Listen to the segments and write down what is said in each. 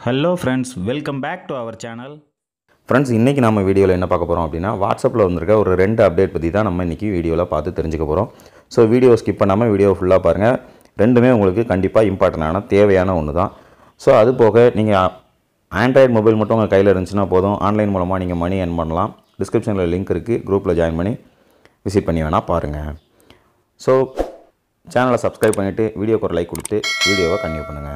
hello friends welcome back to our channel friends இன்றைக்கி நம்ம வீடியோவில் என்ன பார்க்க போகிறோம் அப்படின்னா வாட்ஸ்அப்பில் வந்திருக்க ஒரு ரெண்டு அப்டேட் பற்றி தான் நம்ம இன்றைக்கி வீடியோவில் பார்த்து தெரிஞ்சுக்க போகிறோம் ஸோ வீடியோ ஸ்கிப் பண்ணாமல் வீடியோ ஃபுல்லாக பாருங்கள் ரெண்டுமே உங்களுக்கு கண்டிப்பாக இம்பார்ட்டண்டான தேவையான ஒன்று தான் ஸோ அது போக நீங்கள் ஆண்ட்ராய்டு மொபைல் மட்டும் உங்கள் கையில் இருந்துச்சுன்னா போதும் ஆன்லைன் மூலமாக நீங்கள் மணி earn பண்ணலாம் டிஸ்கிரிப்ஷனில் லிங்க் இருக்குது குரூப்பில் ஜாயின் பண்ணி விசிட் பண்ணி வேணால் பாருங்கள் ஸோ சேனலை சப்ஸ்கிரைப் பண்ணிவிட்டு வீடியோக்கு ஒரு லைக் கொடுத்து வீடியோவை கன்டினியூ பண்ணுங்கள்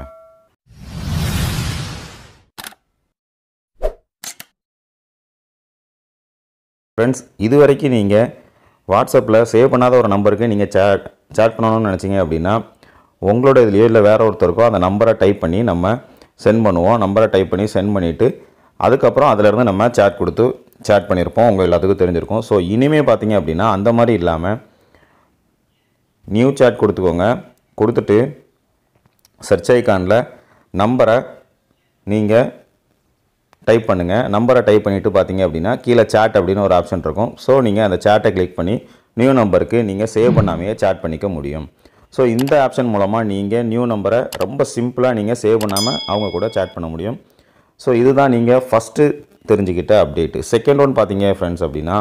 ஃப்ரெண்ட்ஸ் இது வரைக்கும் நீங்கள் வாட்ஸ்அப்பில் சேவ் பண்ணாத ஒரு நம்பருக்கு நீங்கள் சேட் சேட் பண்ணணும்னு நினச்சிங்க அப்படின்னா உங்களோட இதுலையோ இல்லை வேறு ஒருத்தருக்கோ அந்த நம்பரை டைப் பண்ணி நம்ம சென்ட் பண்ணுவோம் நம்பரை டைப் பண்ணி சென்ட் பண்ணிவிட்டு அதுக்கப்புறம் அதிலேருந்து நம்ம சேட் கொடுத்து சேட் பண்ணியிருப்போம் உங்கள் எல்லாத்துக்கும் தெரிஞ்சிருக்கும் ஸோ இனிமேல் பார்த்தீங்க அப்படின்னா அந்த மாதிரி இல்லாமல் நியூ சேட் கொடுத்துக்கோங்க கொடுத்துட்டு சர்ச் ஐக்கானில் நம்பரை நீங்கள் டைப் பண்ணுங்கள் நம்பரை டைப் பண்ணிவிட்டு பார்த்தீங்க அப்படின்னா கீழே சேட் அப்படின்னு ஒரு ஆப்ஷன் இருக்கும் ஸோ நீங்கள் அந்த சேட்டை கிளிக் பண்ணி நியூ நம்பருக்கு நீங்கள் சேவ் பண்ணாமையே சேட் பண்ணிக்க முடியும் ஸோ இந்த ஆப்ஷன் மூலமாக நீங்கள் நியூ நம்பரை ரொம்ப சிம்பிளாக நீங்கள் சேவ் பண்ணாமல் அவங்க கூட சேட் பண்ண முடியும் ஸோ இதுதான் நீங்கள் ஃபஸ்ட்டு தெரிஞ்சுக்கிட்ட அப்டேட்டு செகண்ட் ஒன் பார்த்தீங்க ஃப்ரெண்ட்ஸ் அப்படின்னா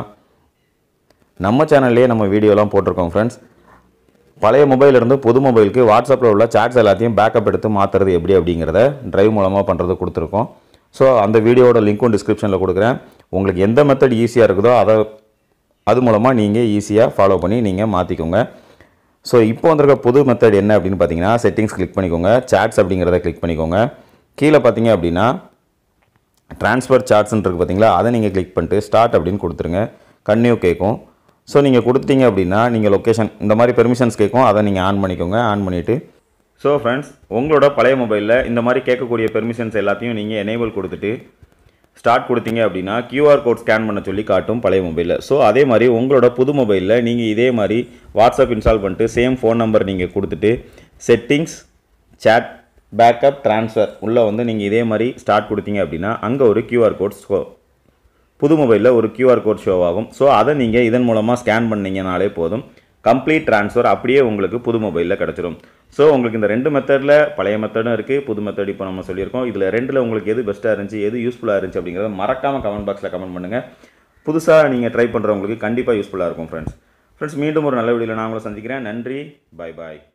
நம்ம சேனல்லே நம்ம வீடியோலாம் போட்டிருக்கோம் ஃப்ரெண்ட்ஸ் பழைய மொபைல் இருந்து புது மொபைலுக்கு வாட்ஸ்அப்பில் உள்ள சாட்ஸ் எல்லாத்தையும் பேக்கப் எடுத்து மாற்றுறது எப்படி அப்படிங்கிறத டிரைவ் மூலமாக பண்ணுறது கொடுத்துருக்கோம் ஸோ அந்த வீடியோட லிங்க்கும் டிஸ்கிரிப்ஷனில் கொடுக்குறேன் உங்களுக்கு எந்த மெத்தட் ஈஸியாக இருக்குதோ அதை அது மூலமாக நீங்கள் ஈஸியாக ஃபாலோ பண்ணி நீங்கள் மாற்றிக்கோங்க ஸோ இப்போ வந்திருக்க புது மெத்தட் என்ன அப்படின்னு பார்த்தீங்கன்னா செட்டிங்ஸ் கிளிக் பண்ணிக்கோங்க சாட்ஸ் அப்படிங்கிறத கிளிக் பண்ணிக்கோங்க கீழே பார்த்தீங்க அப்படின்னா ட்ரான்ஸ்ஃபர் சார்ட்ஸ்ன்னு இருக்குது பார்த்தீங்களா அதை நீங்கள் கிளிக் பண்ணிட்டு ஸ்டார்ட் அப்படின்னு கொடுத்துருங்க கன்னியூ கேட்கும் ஸோ நீங்கள் கொடுத்தீங்க அப்படின்னா நீங்கள் லொக்கேஷன் இந்த மாதிரி பெர்மிஷன்ஸ் கேட்கும் அதை நீங்கள் ஆன் பண்ணிக்கோங்க ஆன் பண்ணிவிட்டு ஸோ ஃப்ரெண்ட்ஸ் உங்களோட பழைய மொபைலில் இந்த மாதிரி கேட்கக்கூடிய பெர்மிஷன்ஸ் எல்லாத்தையும் நீங்கள் எனேபிள் கொடுத்துட்டு ஸ்டார்ட் கொடுத்தீங்க அப்படின்னா QR கோட் ஸ்கேன் பண்ண சொல்லி காட்டும் பழைய மொபைலில் ஸோ அதே மாதிரி உங்களோட புது மொபைலில் நீங்கள் இதே மாதிரி வாட்ஸ்அப் இன்ஸ்டால் பண்ணிட்டு சேம் ஃபோன் நம்பர் நீங்கள் கொடுத்துட்டு செட்டிங்ஸ் சேட் பேக்கப் ட்ரான்ஸ்ஃபர் உள்ளே வந்து நீங்கள் இதே மாதிரி ஸ்டார்ட் கொடுத்தீங்க அப்படின்னா அங்கே ஒரு QR கோட் ஸ்கோ புது மொபைலில் ஒரு QR கோட் ஷோ ஆகும் ஸோ அதை நீங்கள் இதன் மூலமாக ஸ்கேன் பண்ணீங்கனாலே போதும் கம்ப்ளீட் ட்ரான்ஸ்ஃபர் அப்படியே உங்களுக்கு புது மொபைலில் கிடச்சிரும் ஸோ உங்களுக்கு இந்த ரெண்டு மெத்தடில் பழைய மெத்தடும் இருக்குது புது மெத்தட் இப்போ நம்ம சொல்லியிருக்கோம் இதில் ரெண்டில் உங்களுக்கு எது பெஸ்ட்டாக இருந்துச்சு எது யூஸ்ஃபுல்லாக இருந்துச்சு அப்படிங்கிறத மறக்காமல் கமெண்ட் பாக்ஸில் கமெண்ட் பண்ணுங்கள் புதுசாக நீங்கள் ட்ரை பண்ணுறவங்களுக்கு கண்டிப்பாக யூஸ்ஃபுல்லாக இருக்கும் ஃப்ரெண்ட்ஸ் ஃப்ரெண்ட்ஸ் மீண்டும் ஒரு நல்ல வீடியோவில் நான் உங்களை சந்திக்கிறேன் நன்றி பை பாய்